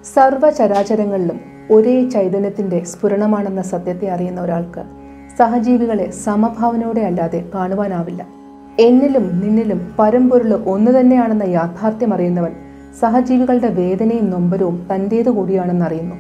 സർവചരാചരങ്ങളിലും ഒരേ ചൈതന്യത്തിന്റെ സ്ഫുരണമാണെന്ന സത്യത്തെ അറിയുന്ന ഒരാൾക്ക് സഹജീവികളെ സമഭാവനയോടെ അല്ലാതെ കാണുവാനാവില്ല എന്നിലും നിന്നിലും പരമ്പൊരുള് ഒന്നു തന്നെയാണെന്ന യാഥാർത്ഥ്യം അറിയുന്നവൻ സഹജീവികളുടെ വേദനയും നൊമ്പരവും തൻ്റേതു കൂടിയാണെന്നറിയുന്നു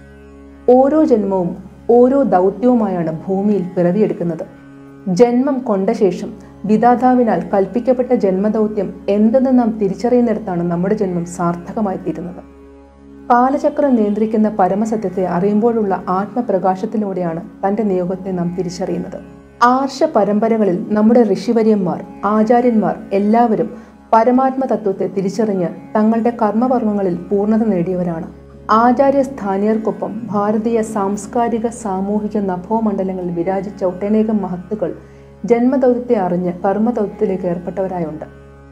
ഓരോ ജന്മവും ഓരോ ദൗത്യവുമായാണ് ഭൂമിയിൽ പിറവിയെടുക്കുന്നത് ജന്മം കൊണ്ട ശേഷം വിധാതാവിനാൽ കൽപ്പിക്കപ്പെട്ട ജന്മദൗത്യം എന്തെന്ന് നാം തിരിച്ചറിയുന്നിടത്താണ് നമ്മുടെ ജന്മം സാർത്ഥകമായി തീരുന്നത് കാലചക്രം നിയന്ത്രിക്കുന്ന പരമസത്യത്തെ അറിയുമ്പോഴുള്ള ആത്മപ്രകാശത്തിലൂടെയാണ് തന്റെ നിയോഗത്തെ നാം തിരിച്ചറിയുന്നത് ആർഷ പരമ്പരകളിൽ നമ്മുടെ ഋഷിവര്യന്മാർ ആചാര്യന്മാർ എല്ലാവരും പരമാത്മ തത്വത്തെ തിരിച്ചറിഞ്ഞ് തങ്ങളുടെ കർമ്മപർവങ്ങളിൽ പൂർണ്ണത നേടിയവരാണ് ആചാര്യ സ്ഥാനീയർക്കൊപ്പം ഭാരതീയ സാംസ്കാരിക സാമൂഹിക നഭോമണ്ഡലങ്ങളിൽ വിരാജിച്ച ഒട്ടനേകം മഹത്തുക്കൾ ജന്മദൗത്യത്തെ അറിഞ്ഞ് കർമ്മദൗത്യത്തിലേക്ക് ഏർപ്പെട്ടവരായുണ്ട്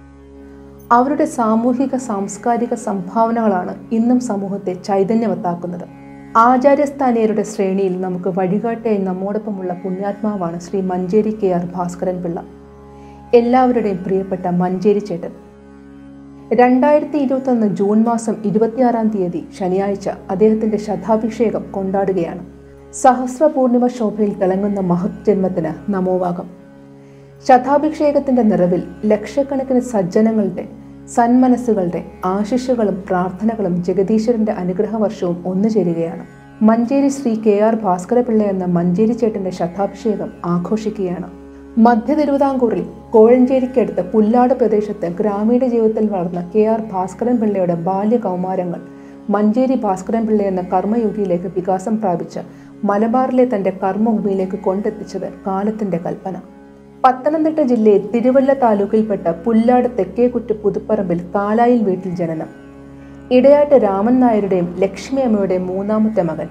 അവരുടെ സാമൂഹിക സാംസ്കാരിക സംഭാവനകളാണ് ഇന്നും സമൂഹത്തെ ചൈതന്യവത്താക്കുന്നത് ആചാര്യസ്ഥാനീയരുടെ ശ്രേണിയിൽ നമുക്ക് വഴികാട്ടിയായി നമ്മോടൊപ്പമുള്ള പുണ്യാത്മാവാണ് ശ്രീ മഞ്ചേരി കെ ആർ ഭാസ്കരൻ പിള്ള എല്ലാവരുടെയും പ്രിയപ്പെട്ട മഞ്ചേരി ചേട്ടൻ രണ്ടായിരത്തി ഇരുപത്തൊന്ന് ജൂൺ മാസം ഇരുപത്തിയാറാം തീയതി ശനിയാഴ്ച അദ്ദേഹത്തിന്റെ ശതാഭിഷേകം കൊണ്ടാടുകയാണ് സഹസ്ര പൂർണിമ ശോഭയിൽ തിളങ്ങുന്ന മഹത് ജന്മത്തിന് നമോവാകം ശതാഭിഷേകത്തിന്റെ നിറവിൽ ലക്ഷക്കണക്കിന് സജ്ജനങ്ങളുടെ സന്മനസ്സുകളുടെ ആശിഷുകളും പ്രാർത്ഥനകളും ജഗദീശ്വരന്റെ അനുഗ്രഹവർഷവും ഒന്നു ചേരുകയാണ് മഞ്ചേരി ശ്രീ കെ ആർ ഭാസ്കരപിള്ള എന്ന മഞ്ചേരി ചേട്ടന്റെ ശതാഭിഷേകം ആഘോഷിക്കുകയാണ് മധ്യ തിരുവിതാംകൂറിൽ കോഴഞ്ചേരിക്കടുത്ത് പുല്ലാട് പ്രദേശത്ത് ഗ്രാമീണ ജീവിതത്തിൽ വളർന്ന കെ ആർ ഭാസ്കരൻ പിള്ളയുടെ ബാല്യ കൗമാരങ്ങൾ മഞ്ചേരി ഭാസ്കരൻ പിള്ള എന്ന കർമ്മയോഗിയിലേക്ക് വികാസം പ്രാപിച്ച് മലബാറിലെ തന്റെ കർമ്മഭൂമിയിലേക്ക് കൊണ്ടെത്തിച്ചത് കാലത്തിന്റെ കൽപ്പന പത്തനംതിട്ട ജില്ലയിൽ തിരുവല്ല താലൂക്കിൽപ്പെട്ട പുല്ലാട് തെക്കേക്കുറ്റ് പുതുപ്പറമ്പിൽ കാലായിൽ വീട്ടിൽ ജനനം ഇടയാട്ട് രാമൻ നായരുടെയും ലക്ഷ്മി അമ്മയുടെയും മൂന്നാമത്തെ മകൻ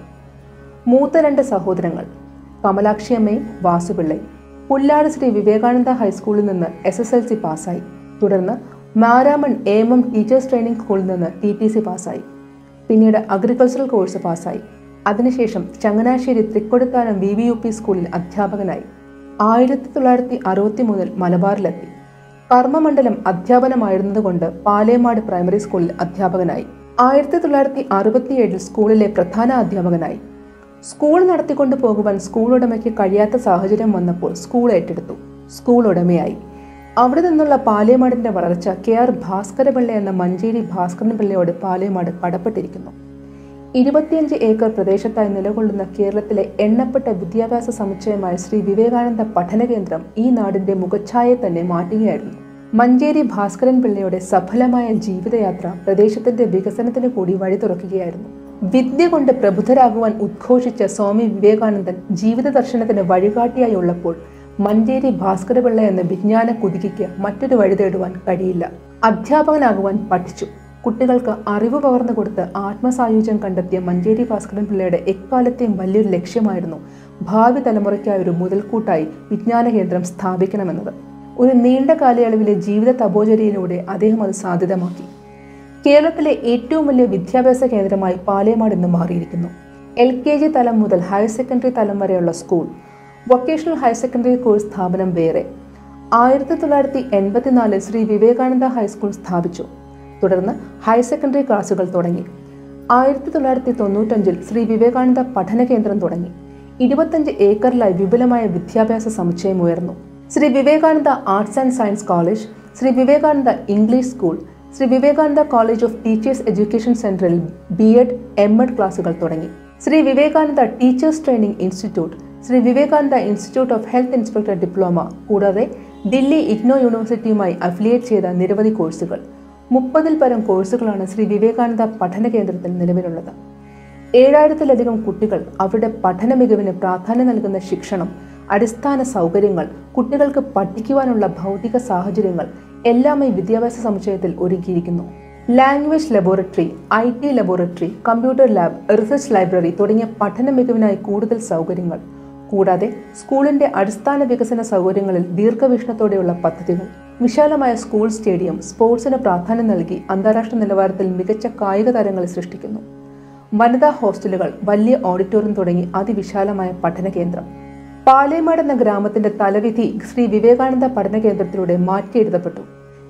മൂത്ത രണ്ട് സഹോദരങ്ങൾ കമലാക്ഷി അമ്മയും വാസുപിള്ളയും പുല്ലാട് ശ്രീ വിവേകാനന്ദ ഹൈസ്കൂളിൽ നിന്ന് എസ് എസ് എൽ സി പാസ്സായി തുടർന്ന് Maramon A M M teachers training സ്കൂളിൽ നിന്ന് ടി ടി സി പാസ്സായി പിന്നീട് അഗ്രികൾച്ചറൽ കോഴ്സ് പാസ്സായി അതിനുശേഷം Changanassery Thrikkodithanam V V U P സ്കൂളിൽ അധ്യാപകനായി ആയിരത്തി തൊള്ളായിരത്തി അറുപത്തി മൂന്നിൽ മലബാറിലെത്തി കർമ്മമണ്ഡലം അധ്യാപനമായിരുന്നതുകൊണ്ട് പാലേമാട് പ്രൈമറി സ്കൂളിൽ അധ്യാപകനായി ആയിരത്തി തൊള്ളായിരത്തി അറുപത്തിയേഴിൽ സ്കൂളിലെ പ്രധാന അധ്യാപകനായി സ്കൂൾ നടത്തിക്കൊണ്ടു പോകുവാൻ സ്കൂൾ ഉടമയ്ക്ക് കഴിയാത്ത സാഹചര്യം വന്നപ്പോൾ സ്കൂൾ ഏറ്റെടുത്തു സ്കൂൾ ഉടമയായി അവിടെ നിന്നുള്ള പാലേമാടിന്റെ വളർച്ച കെ ആർ ഭാസ്കരപിള്ള എന്ന മഞ്ചേരി ഭാസ്കരൻ പിള്ളയോട് പാലേമാട് കടപ്പെട്ടിരിക്കുന്നു ഇരുപത്തിയഞ്ച് ഏക്കർ പ്രദേശത്തായി നിലകൊള്ളുന്ന കേരളത്തിലെ എണ്ണപ്പെട്ട വിദ്യാഭ്യാസ സമുച്ചയമായ ശ്രീ വിവേകാനന്ദ പഠന കേന്ദ്രം ഈ നാടിന്റെ മുഖച്ഛായയെ തന്നെ മാറ്റുകയായിരുന്നു മഞ്ചേരി ഭാസ്കരൻ പിള്ളയുടെ സഫലമായ ജീവിതയാത്ര പ്രദേശത്തിന്റെ വികസനത്തിന് കൂടി വഴി തുറക്കുകയായിരുന്നു വിദ്യ കൊണ്ട് പ്രബുദ്ധരാകുവാൻ ഉദ്ഘോഷിച്ച സ്വാമി വിവേകാനന്ദൻ ജീവിത ദർശനത്തിന് വഴികാട്ടിയായി ഉള്ളപ്പോൾ മഞ്ചേരി ഭാസ്കരപിള്ള എന്ന വിജ്ഞാന കുതികയ്ക്ക് മറ്റൊരു വഴി തേടുവാൻ കഴിയില്ല അധ്യാപകനാകുവാൻ പഠിച്ചു കുട്ടികൾക്ക് അറിവ് പകർന്നു കൊടുത്ത് ആത്മസായുജ്യം കണ്ടെത്തിയ മഞ്ചേരി ഭാസ്കരൻ പിള്ളയുടെ എക്കാലത്തെയും വലിയൊരു ലക്ഷ്യമായിരുന്നു ഭാവി തലമുറയ്ക്കായ ഒരു മുതൽക്കൂട്ടായി വിജ്ഞാന കേന്ദ്രം സ്ഥാപിക്കണമെന്നത് ഒരു നീണ്ട കാലയളവിലെ ജീവിത തപോചര്യയിലൂടെ അദ്ദേഹം അത് സാധ്യതമാക്കി കേരളത്തിലെ ഏറ്റവും വലിയ വിദ്യാഭ്യാസ കേന്ദ്രമായി പാലേമാട് ഇന്ന് മാറിയിരിക്കുന്നു എൽ കെ ജി തലം മുതൽ ഹയർ സെക്കൻഡറി തലം വരെയുള്ള school vocational higher secondary course സ്ഥാപനം വേറെ ആയിരത്തി തൊള്ളായിരത്തി എൺപത്തിനാലിൽ ശ്രീ വിവേകാനന്ദ ഹൈസ്കൂൾ സ്ഥാപിച്ചു തുടർന്ന് ഹയർ സെക്കൻഡറി ക്ലാസുകൾ തുടങ്ങി ആയിരത്തി തൊള്ളായിരത്തി തൊണ്ണൂറ്റഞ്ചിൽ ശ്രീ വിവേകാനന്ദ പഠന കേന്ദ്രം തുടങ്ങി ഇരുപത്തഞ്ച് ഏക്കറിലായി വിപുലമായ വിദ്യാഭ്യാസ സമുച്ചയം ഉയർന്നു Shri Vivekananda arts and science college Shri Vivekananda English school Shri Vivekananda college of teachers education സെന്ററിൽ ബി എഡ് എം എഡ് ക്ലാസുകൾ തുടങ്ങി Shri Vivekananda teachers training institute Shri Vivekananda institute of health inspector diploma കൂടാതെ ദില്ലി ഇഗ്നോ യൂണിവേഴ്സിറ്റിയുമായി അഫിലിയേറ്റ് ചെയ്ത നിരവധി കോഴ്സുകൾ മുപ്പതിൽ പരം കോഴ്സുകളാണ് ശ്രീ വിവേകാനന്ദ പഠന കേന്ദ്രത്തിൽ നിലവിലുള്ളത് ഏഴായിരത്തിലധികം കുട്ടികൾ അവരുടെ പഠന മികവിന് പ്രാധാന്യം നൽകുന്ന ശിക്ഷണം അടിസ്ഥാന സൗകര്യങ്ങൾ കുട്ടികൾക്ക് പഠിക്കുവാനുള്ള ഭൗതിക സാഹചര്യങ്ങൾ എല്ലാം ഈ വിദ്യാഭ്യാസ സമുച്ചയത്തിൽ ഒരുക്കിയിരിക്കുന്നു language laboratory I T laboratory computer lab research library തുടങ്ങിയ പഠന മികവിനായി കൂടുതൽ സൗകര്യങ്ങൾ കൂടാതെ സ്കൂളിന്റെ അടിസ്ഥാന വികസന സൗകര്യങ്ങളിൽ ദീർഘവീക്ഷണത്തോടെയുള്ള പദ്ധതികൾ വിശാലമായ സ്കൂൾ സ്റ്റേഡിയം സ്പോർട്സിന് പ്രാധാന്യം നൽകി അന്താരാഷ്ട്ര നിലവാരത്തിൽ മികച്ച കായിക താരങ്ങളെ സൃഷ്ടിക്കുന്നു വനിതാ ഹോസ്റ്റലുകൾ വലിയ ഓഡിറ്റോറിയം തുടങ്ങി അതിവിശാലമായ പഠന കേന്ദ്രം പാലേമാട് എന്ന ഗ്രാമത്തിന്റെ തലവിധി ശ്രീ വിവേകാനന്ദ പഠന കേന്ദ്രത്തിലൂടെ മാറ്റിയെഴുതപ്പെട്ടു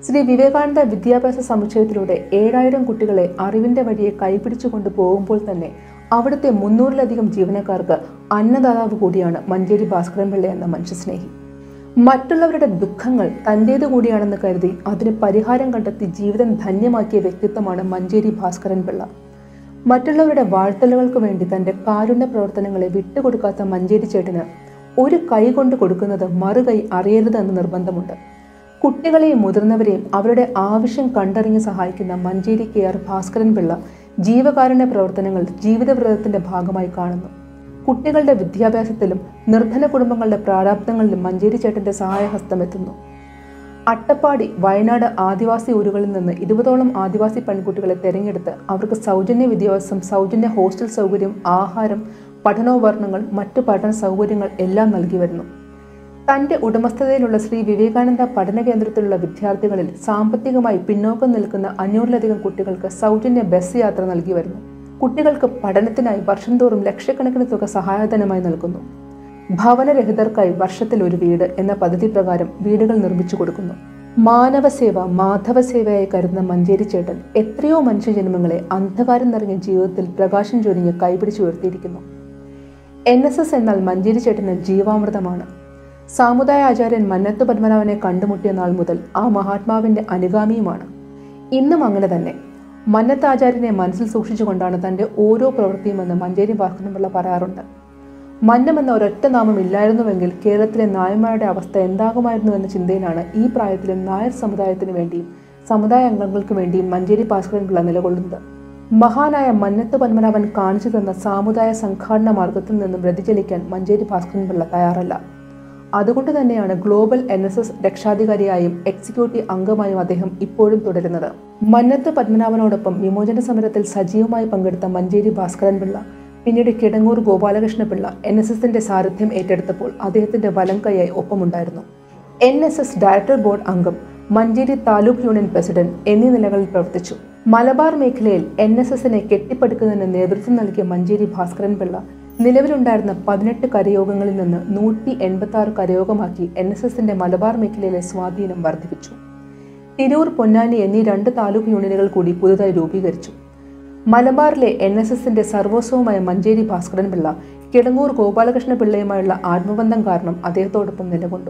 ശ്രീ വിവേകാനന്ദ വിദ്യാഭ്യാസ സമുച്ചയത്തിലൂടെ ഏഴായിരം കുട്ടികളെ അറിവിന്റെ വഴിയെ കൈപിടിച്ചു കൊണ്ടുപോകുമ്പോൾ തന്നെ അവിടുത്തെ മുന്നൂറിലധികം ജീവനക്കാർക്ക് അന്നദാതാവ് കൂടിയാണ് മഞ്ചേരി ഭാസ്കരൻ പിള്ള എന്ന മനുഷ്യസ്നേഹി മറ്റുള്ളവരുടെ ദുഃഖങ്ങൾ തൻ്റേത് കൂടിയാണെന്ന് കരുതി അതിന് പരിഹാരം കണ്ടെത്തി ജീവിതം ധന്യമാക്കിയ വ്യക്തിത്വമാണ് മഞ്ചേരി ഭാസ്കരൻ പിള്ള മറ്റുള്ളവരുടെ വാഴ്ത്തലുകൾക്ക് വേണ്ടി തൻ്റെ കാരുണ്യ പ്രവർത്തനങ്ങളെ വിട്ടുകൊടുക്കാത്ത മഞ്ചേരി ചേട്ടന് ഒരു കൈ കൊണ്ട് കൊടുക്കുന്നത് മറുകൈ അറിയരുത് എന്ന് നിർബന്ധമുണ്ട് കുട്ടികളെയും മുതിർന്നവരെയും അവരുടെ ആവശ്യം കണ്ടറിഞ്ഞ് സഹായിക്കുന്ന മഞ്ചേരി കെ ആർ ഭാസ്കരൻ പിള്ള ജീവകാരുണ്യ പ്രവർത്തനങ്ങൾ ജീവിതവ്രതത്തിന്റെ ഭാഗമായി കാണുന്നു കുട്ടികളുടെ വിദ്യാഭ്യാസത്തിലും നിർധന കുടുംബങ്ങളുടെ പ്രാരാബ്ദങ്ങളിലും മഞ്ചേരി ചേട്ടന്റെ സഹായഹസ്തം എത്തുന്നു അട്ടപ്പാടി വയനാട് ആദിവാസി ഊരുകളിൽ നിന്ന് ഇരുപതോളം ആദിവാസി പെൺകുട്ടികളെ തെരഞ്ഞെടുത്ത് അവർക്ക് സൗജന്യ വിദ്യാഭ്യാസം സൗജന്യ ഹോസ്റ്റൽ സൗകര്യം ആഹാരം പഠനോപകരണങ്ങൾ മറ്റു പഠന സൗകര്യങ്ങൾ എല്ലാം നൽകി വരുന്നു തന്റെ ഉടമസ്ഥതയിലുള്ള ശ്രീ വിവേകാനന്ദ പഠന കേന്ദ്രത്തിലുള്ള വിദ്യാർത്ഥികളിൽ സാമ്പത്തികമായി പിന്നോക്കം നിൽക്കുന്ന അഞ്ഞൂറിലധികം കുട്ടികൾക്ക് സൗജന്യ ബസ് യാത്ര നൽകി വരുന്നു കുട്ടികൾക്ക് പഠനത്തിനായി വർഷം തോറും ലക്ഷക്കണക്കിന് തുക സഹായധനമായി നൽകുന്നു ഭവനരഹിതർക്കായി വർഷത്തിൽ ഒരു വീട് എന്ന പദ്ധതി പ്രകാരം വീടുകൾ നിർമ്മിച്ചു കൊടുക്കുന്നു മാനവസേവ മാധവസേവയായി കരുതുന്ന മഞ്ചേരി ചേട്ടൻ എത്രയോ മനുഷ്യജന്മങ്ങളെ അന്ധകാരം നിറഞ്ഞ ജീവിതത്തിൽ പ്രകാശം ചൊരിഞ്ഞ് കൈപിടിച്ച് ഉയർത്തിയിരിക്കുന്നു എൻ എസ് എസ് എന്നാൽ മഞ്ചേരി ചേട്ടന് ജീവാമൃതമാണ് സാമുദായ ആചാര്യൻ മന്നത്ത് പത്മനാഭനെ കണ്ടുമുട്ടിയ നാൾ മുതൽ ആ മഹാത്മാവിന്റെ അനുഗാമിയുമാണ് ഇന്നും അങ്ങനെ തന്നെ മന്നത്ത് ആചാര്യനെ മനസ്സിൽ സൂക്ഷിച്ചുകൊണ്ടാണ് തന്റെ ഓരോ പ്രവൃത്തിയുമെന്ന് മഞ്ചേരി ഭാസ്കരൻപിള്ള പറയാറുണ്ട് മന്നം എന്ന ഒരൊറ്റ നാമം ഇല്ലായിരുന്നുവെങ്കിൽ കേരളത്തിലെ നായന്മാരുടെ അവസ്ഥ എന്താകുമായിരുന്നു എന്ന ചിന്തയിലാണ് ഈ പ്രായത്തിലും നായർ സമുദായത്തിന് വേണ്ടിയും സമുദായ അംഗങ്ങൾക്ക് വേണ്ടിയും മഞ്ചേരി ഭാസ്കരൻപിള്ള നിലകൊള്ളുന്നത് മഹാനായ മന്നത്ത് പത്മനാഭൻ കാണിച്ചു തന്ന സാമുദായ സംഘാടന മാർഗത്തിൽ നിന്നും വ്യതിചലിക്കാൻ മഞ്ചേരി ഭാസ്കരൻപിള്ള തയ്യാറല്ല അതുകൊണ്ട് തന്നെയാണ് ഗ്ലോബൽ എൻ എസ് എസ് രക്ഷാധികാരിയായും എക്സിക്യൂട്ടീവ് അംഗമായും അദ്ദേഹം ഇപ്പോഴും തുടരുന്നത് മന്നത്ത് പത്മനാഭനോടൊപ്പം വിമോചന സമരത്തിൽ സജീവമായി പങ്കെടുത്ത മഞ്ചേരി ഭാസ്കരൻ പിള്ള പിന്നീട് കിടങ്ങൂർ ഗോപാലകൃഷ്ണ പിള്ള എൻ എസ് എസിന്റെ സാരഥ്യം ഏറ്റെടുത്തപ്പോൾ അദ്ദേഹത്തിന്റെ വലം കൈയായി ഒപ്പമുണ്ടായിരുന്നു N S S director board അംഗം മഞ്ചേരി താലൂക്ക് യൂണിയൻ പ്രസിഡന്റ് എന്നീ നിലകളിൽ പ്രവർത്തിച്ചു മലബാർ മേഖലയിൽ എൻ എസ് എസിനെ കെട്ടിപ്പടുക്കുന്നതിന് നേതൃത്വം നൽകിയ മഞ്ചേരി ഭാസ്കരൻ പിള്ള നിലവിലുണ്ടായിരുന്ന പതിനെട്ട് കരയോഗങ്ങളിൽ നിന്ന് നൂറ്റി എൺപത്തി ആറ് കരയോഗമാക്കി എൻ എസ് എസിന്റെ മലബാർ മേഖലയിലെ സ്വാധീനം വർദ്ധിപ്പിച്ചു തിരൂർ പൊന്നാനി എന്നീ രണ്ട് താലൂക്ക് യൂണിയനുകൾ കൂടി പുതുതായി രൂപീകരിച്ചു മലബാറിലെ എൻ എസ് എസിന്റെ സർവസ്വവുമായ മഞ്ചേരി ഭാസ്കരൻ പിള്ള കിടങ്ങൂർ ഗോപാലകൃഷ്ണ പിള്ളയുമായുള്ള ആത്മബന്ധം കാരണം അദ്ദേഹത്തോടൊപ്പം നിലകൊണ്ടു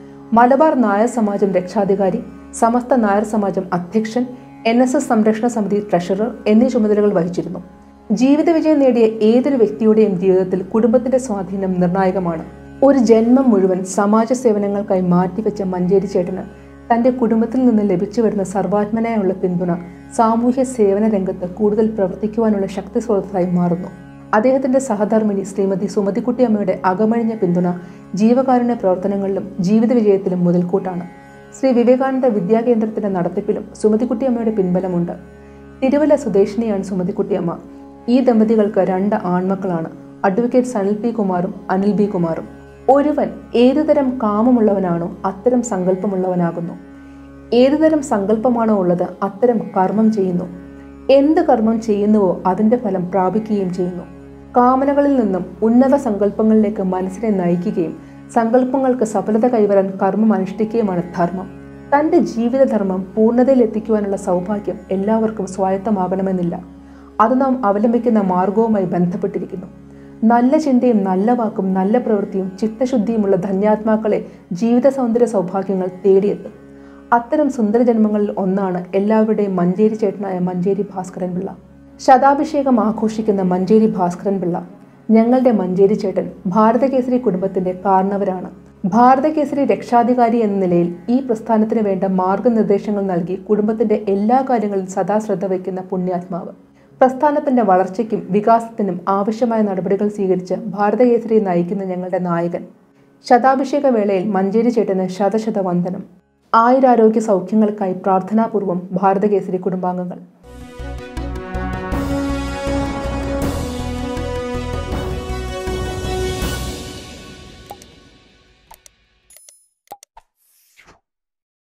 മലബാർ നായർ സമാജം രക്ഷാധികാരി സമസ്ത നായർ സമാജം അധ്യക്ഷൻ എൻ എസ് എസ് സംരക്ഷണ സമിതി ട്രഷറർ എന്നീ ചുമതലകൾ വഹിച്ചിരുന്നു ജീവിത വിജയം നേടിയ ഏതൊരു വ്യക്തിയുടെയും ജീവിതത്തിൽ കുടുംബത്തിന്റെ സ്വാധീനം നിർണായകമാണ് ഒരു ജന്മം മുഴുവൻ സമാജ സേവനങ്ങൾക്കായി മാറ്റിവെച്ച മഞ്ചേരി ചേട്ടന് തന്റെ കുടുംബത്തിൽ നിന്ന് ലഭിച്ചു വരുന്ന സർവാത്മനായുള്ള പിന്തുണ സാമൂഹ്യ സേവന രംഗത്ത് കൂടുതൽ പ്രവർത്തിക്കുവാനുള്ള ശക്തി സ്രോതസ്സായി മാറുന്നു അദ്ദേഹത്തിന്റെ സഹധർമ്മിണി ശ്രീമതി സുമതിക്കുട്ടി അമ്മയുടെ അകമഴിഞ്ഞ പിന്തുണ ജീവകാരുണ്യ പ്രവർത്തനങ്ങളിലും ജീവിത വിജയത്തിലും മുതൽക്കൂട്ടാണ് ശ്രീ വിവേകാനന്ദ വിദ്യാകേന്ദ്രത്തിന്റെ നടത്തിപ്പിലും സുമതിക്കുട്ടി അമ്മയുടെ പിൻബലമുണ്ട് തിരുവല്ല സ്വദേശിനിയാണ് സുമതിക്കുട്ടിയമ്മ ഈ ദമ്പതികൾക്ക് രണ്ട് ആൺമക്കളാണ് അഡ്വക്കേറ്റ് സനിൽ പി കുമാറും അനിൽ ബി കുമാറും ഒരുവൻ ഏതുതരം കാമമുള്ളവനാണോ അത്തരം സങ്കല്പമുള്ളവനാകുന്നു ഏതുതരം സങ്കല്പമാണോ ഉള്ളത് അത്തരം കർമ്മം ചെയ്യുന്നു എന്ത് കർമ്മം ചെയ്യുന്നുവോ അതിന്റെ ഫലം പ്രാപിക്കുകയും ചെയ്യുന്നു കാമനകളിൽ നിന്നും ഉന്നത സങ്കല്പങ്ങളിലേക്ക് മനസ്സിനെ നയിക്കുകയും സങ്കല്പങ്ങൾക്ക് സഫലത കൈവരാൻ കർമ്മം അനുഷ്ഠിക്കുകയുമാണ് ധർമ്മം തന്റെ ജീവിതധർമ്മം പൂർണ്ണതയിൽ എത്തിക്കുവാനുള്ള സൗഭാഗ്യം എല്ലാവർക്കും സ്വായത്തമാകണമെന്നില്ല അത് നാം അവലംബിക്കുന്ന മാർഗവുമായി ബന്ധപ്പെട്ടിരിക്കുന്നു നല്ല ചിന്തയും നല്ല വാക്കും നല്ല പ്രവൃത്തിയും ചിത്തശുദ്ധിയുമുള്ള ധന്യാത്മാക്കളെ ജീവിത സൗന്ദര്യ സൗഭാഗ്യങ്ങൾ തേടിയെത്തും അത്തരം സുന്ദര ജന്മങ്ങളിൽ ഒന്നാണ് എല്ലാവരുടെയും മഞ്ചേരി ചേട്ടനായ മഞ്ചേരി ഭാസ്കരൻ പിള്ള ശതാഭിഷേകം ആഘോഷിക്കുന്ന മഞ്ചേരി ഭാസ്കരൻ പിള്ള ഞങ്ങളുടെ മഞ്ചേരി ചേട്ടൻ ഭാരതകേസരി കുടുംബത്തിന്റെ കാരണവരാണ് ഭാരതകേസരി രക്ഷാധികാരി എന്ന നിലയിൽ ഈ പ്രസ്ഥാനത്തിന് വേണ്ട മാർഗനിർദ്ദേശങ്ങൾ നൽകി കുടുംബത്തിന്റെ എല്ലാ കാര്യങ്ങളിലും സദാ ശ്രദ്ധ വയ്ക്കുന്ന പുണ്യാത്മാവ് പ്രസ്ഥാനത്തിന്റെ വളർച്ചയ്ക്കും വികാസത്തിനും ആവശ്യമായ നടപടികൾ സ്വീകരിച്ച് ഭാരതകേസരി നയിക്കുന്ന ഞങ്ങളുടെ നായകൻ ശതാഭിഷേക വേളയിൽ മഞ്ചേരി ചേട്ടന് ശതശത വന്ദനം ആയുരാരോഗ്യ സൗഖ്യങ്ങൾക്കായി പ്രാർത്ഥനാപൂർവം ഭാരതകേസരി കുടുംബാംഗങ്ങൾ